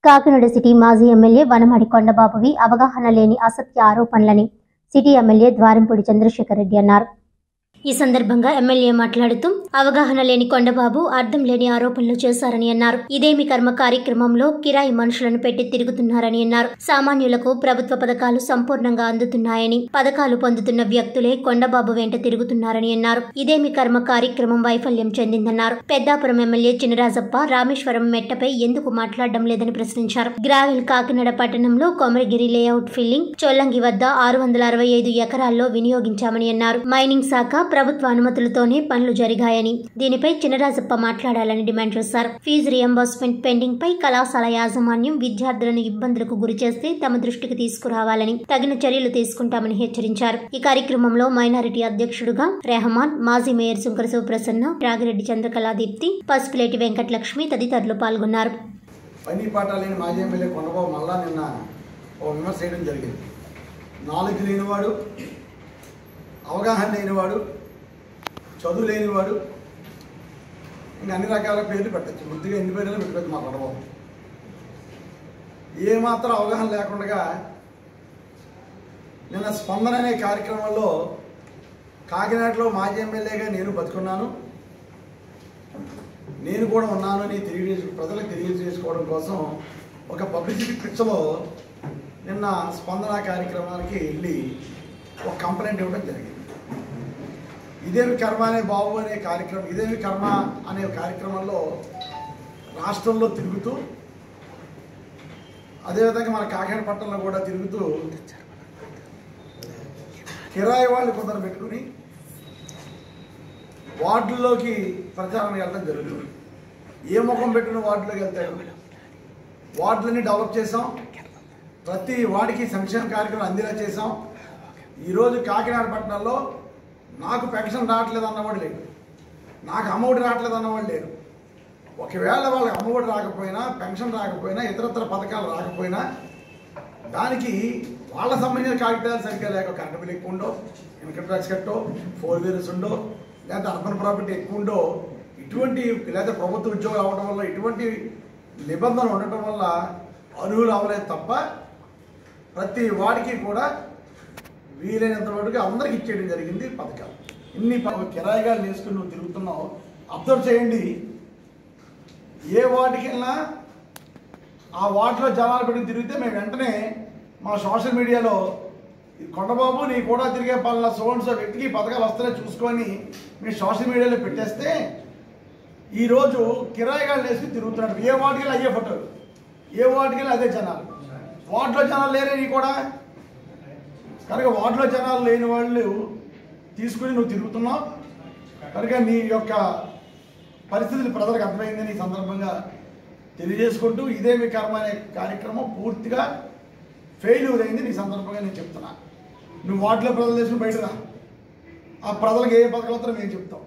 Kakinada city మాజీ MLA Vanamadi కొండబాబువి అవగాహన లేని అసత్య ఆరోపణలని సిటీ ఎమ్మెల్యే ద్వారంపూడి చంద్రశేఖర్ రెడ్డి అన్నారు ఈ సందర్భంగా ఎమ్మెల్యే మాట్లాడుతూ అవగాహన లేని కొండబాబు అర్థం లేని ఆరోపణలు చేశారని అన్నారు ఇదేమి కర్మ కార్యక్రమంలో కిరాయి మనుషులను పెట్టి తిరుగుతున్నారని అన్నారు సామాన్యులకు ప్రభుత్వ పథకాలు సంపూర్ణంగా అందుతున్నాయని పథకాలు పొందుతున్న వ్యక్తులే కొండబాబు వెంట తిరుగుతున్నారని అన్నారు ఇదేమి కర్మ కార్యక్రమం వైఫల్యం చెందిందన్నారు పెద్దాపురం ఎమ్మెల్యే చినరాజప్ప రామేశ్వరం మెట్టపై ఎందుకు మాట్లాడడం లేదని ప్రశ్నించారు గ్రావెల్ కాకినాడ పట్టణంలో కొమరగిరి లేఅవుట్ ఫిల్లింగ్ చొల్లంగి వద్ద ఆరు వందల అరవై ఐదు ఎకరాల్లో వినియోగించామని అన్నారు మైనింగ్ శాఖ ప్రభుత్వ అనుమతులతోనే పనులు జరిగాయని దీనిపై చినరాజప్ప మాట్లాడాలని డిమాండ్ చేశారు ఫీజు రియంబర్స్మెంట్ పెండింగ్ పై కళాశాల యాజమాన్యం విద్యార్థులను ఇబ్బందులకు గురి చేస్తే తమ దృష్టికి తీసుకురావాలని తగిన చర్యలు తీసుకుంటామని హెచ్చరించారు ఈ కార్యక్రమంలో మైనారిటీ అధ్యక్షుడుగా రెహమాన్ మాజీ మేయర్ శంకర శివప్రసన్న రాగిరెడ్డి చంద్రకళా దీప్తి పసుపులేటి వెంకటలక్ష్మి తదితరులు పాల్గొన్నారు పని పాట లేని మాజీ ఎమ్మెల్యే కొండబాబు మళ్ళా నిన్న ఓ విమర్శ చేయడం జరిగింది నాలుగు లేనివాడు అవగాహన లేనివాడు చదువు లేనివాడు ఇంకా అన్ని రకాల పేర్లు పెట్టచ్చు ముద్దుగా ఎన్ని పేర్లు పెట్టుకోవచ్చు మా కొండబాబు ఏమాత్రం అవగాహన లేకుండా నిన్న స్పందన అనే కార్యక్రమంలో కాకినాడలో మాజీ ఎమ్మెల్యేగా నేను బతుకున్నాను నేను కూడా ఉన్నాను అని తెలియజేసు ప్రజలకు తెలియజేసుకోవడం కోసం ఒక పబ్లిసిటీ పిక్చర్లో నిన్న స్పందన కార్యక్రమానికి వెళ్ళి ఒక కంప్లైంట్ ఇవ్వడం జరిగింది ఇదేమి కర్మ అనే బాబు అనే కార్యక్రమం ఇదేమి కర్మ అనే కార్యక్రమంలో రాష్ట్రంలో తిరుగుతూ అదేవిధంగా మన కాకినాడ పట్టణంలో కూడా తిరుగుతూ కిరాయి వాళ్ళు కొందరు పెట్టుకుని వార్డుల్లోకి ప్రచారం వెళ్ళడం జరుగుతుంది ఏ ముఖం పెట్టిన వార్డులోకి వెళ్తాడు వార్డులని డెవలప్ చేసాం ప్రతి వాడికి సంక్షేమ కార్యక్రమం అందేలా చేసాం ఈరోజు కాకినాడ పట్టణంలో నాకు పెన్షన్ రావట్లేదు అన్నవాడు లేడు నాకు అమ్మఒడి రావట్లేదు అన్నవాడు లేరు ఒకవేళ వాళ్ళకి అమ్మఒడి రాకపోయినా పెన్షన్ రాకపోయినా ఇతరత్ర పథకాలు రాకపోయినా దానికి వాళ్ళ సంబంధించిన కాగితాలు సరిగ్గా లేక కరెంట్ బిల్ ఎక్కువ ఉండో ఇన్కమ్ ట్యాక్స్ కట్టో ఫోర్ వీలర్స్ ఉండో లేదా అర్బన్ ప్రాపర్టీ ఎక్కువ ఉండో ఇటువంటి లేదా ప్రభుత్వ ఉద్యోగాలు అవ్వడం వల్ల ఇటువంటి నిబంధనలు ఉండటం వల్ల అర్హులు అవ్వలేదు తప్ప ప్రతి వాడికి కూడా వీలైనంత వరకు అందరికి ఇచ్చేయడం జరిగింది పథకాలు ఇన్ని ప- కిరాయిగా నేసుకుని నువ్వు తిరుగుతున్నావు అబ్జర్వ్ చేయండి ఏ వాటికి వెళ్ళినా ఆ వాటిలో జనాలు పెట్టి తిరిగితే మేము వెంటనే మా సోషల్ మీడియాలో ఈ కొండబాబు నీ కూడా తిరిగే పనుల సోన్స్ వ్యక్తికి పథకాలు వస్తున్నాయి చూసుకొని మీ సోషల్ మీడియాలో పెట్టేస్తే ఈరోజు కిరాయిగా వేసి తిరుగుతున్నాడు ఏ వాటికి వెళ్ళి అయ్యే ఫోటోలు ఏ వాటికి వెళ్ళి అదే జనాలు వాటిలో జనాలు లేరే నీ కూడా కనుక వాటిలో జనాలు లేని వాళ్ళు తీసుకుని నువ్వు తిరుగుతున్నావు కనుక నీ యొక్క పరిస్థితులు ప్రజలకు అర్థమైందని ఈ సందర్భంగా తెలియజేసుకుంటూ ఇదే మీ కర్మ అనే కార్యక్రమం పూర్తిగా ఫెయిల్యూర్ అయింది నీ సందర్భంగా నేను చెప్తున్నా నువ్వు వాటిలో ప్రజలు చేసుకుని బయట రా ఆ ప్రజలకు ఏ పథకాలు వస్తారో మేము చెప్తాం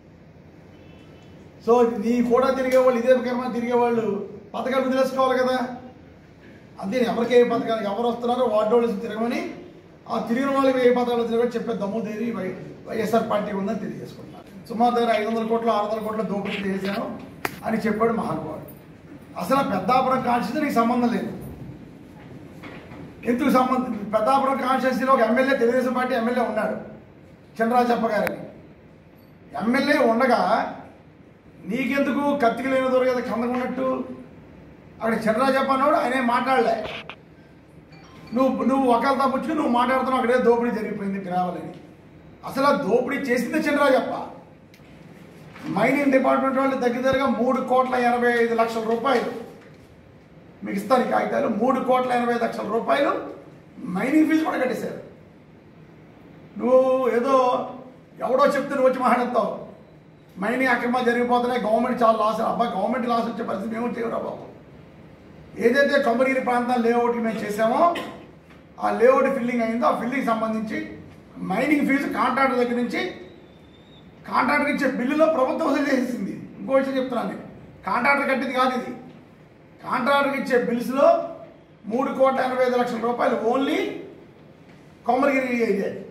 సో నీ కూడా తిరిగే వాళ్ళు ఇదే కర్మ తిరిగే వాళ్ళు పథకాలు తెలుసుకోవాలి కదా అంతే ఎవరికి ఏ పథకాలు ఎవరు వస్తున్నారో వార్డు వాళ్ళు తిరగమని ఆ తిరిగిన వాళ్ళకి ఏ పథకాలు వచ్చినా కూడా చెప్పే దమ్ము తేరి వై వైఎస్ఆర్ పార్టీ ఉందని తెలియజేసుకుంటున్నారు సుమారు దగ్గర ఐదు వందల కోట్లు ఆరు వందల కోట్ల దోపిడీ చేశాను అని చెప్పాడు మహానుభావుడు అసలు ఆ పెద్దాపురం కాన్స్టిట్యూన్సీ నీకు సంబంధం లేదు ఎందుకు సంబంధం పెద్దాపురం కాన్స్టిట్యూన్సీలో ఒక ఎమ్మెల్యే తెలుగుదేశం పార్టీ ఎమ్మెల్యే ఉన్నాడు చంద్రరాజప్ప గారని ఎమ్మెల్యే ఉండగా నీకెందుకు కత్తికి లేని దొరక కదా కిందకు ఉన్నట్టు అక్కడ చంద్రరాజప్ప అన్నాడు ఆయనే మాట్లాడలే నువ్వు నువ్వు ఒకళ్ళ తప్పుచ్చుకు నువ్వు మాట్లాడుతున్నావు అక్కడే దోపిడీ జరిగిపోయింది గ్రావాలని అసలు ఆ దోపిడీ చేసింది చంద్రరాజప్ప మైనింగ్ డిపార్ట్మెంట్ వాళ్ళు దగ్గర దగ్గరగా మూడు కోట్ల ఎనభై ఐదు లక్షల రూపాయలు మీకు ఇస్తాను ఈ కాగితాలు మూడు కోట్ల ఎనభై ఐదు లక్షల రూపాయలు మైనింగ్ ఫీజు కూడా కట్టేశారు నువ్వు ఏదో ఎవడో చెప్తే నువ్వు వచ్చి మాట్లాడతావు మైనింగ్ అక్రమాలు జరిగిపోతున్నాయి గవర్నమెంట్ చాలా లాస్ అబ్బా గవర్నమెంట్ లాస్ వచ్చే పరిస్థితి మేము చేయరా బాబు ఏదైతే కొమ్మగిరి ప్రాంతాల లేఅవుట్లు మేము చేసామో ఆ లేఅవుట్ ఫిల్లింగ్ అయిందో ఆ ఫిల్లింగ్ సంబంధించి మైనింగ్ ఫీజు కాంట్రాక్టర్ దగ్గర నుంచి కాంట్రాక్టర్ ఇచ్చే బిల్లులో ప్రభుత్వం వసూలు చేసేసింది ఇంకో విషయం చెప్తున్నాను నేను కాంట్రాక్టర్ కట్టింది కాదు ఇది కాంట్రాక్టర్కి ఇచ్చే బిల్స్లో మూడు కోట్ల ఎనభై ఐదు లక్షల రూపాయలు ఓన్లీ కొమ్మరిగిరి ఏరియా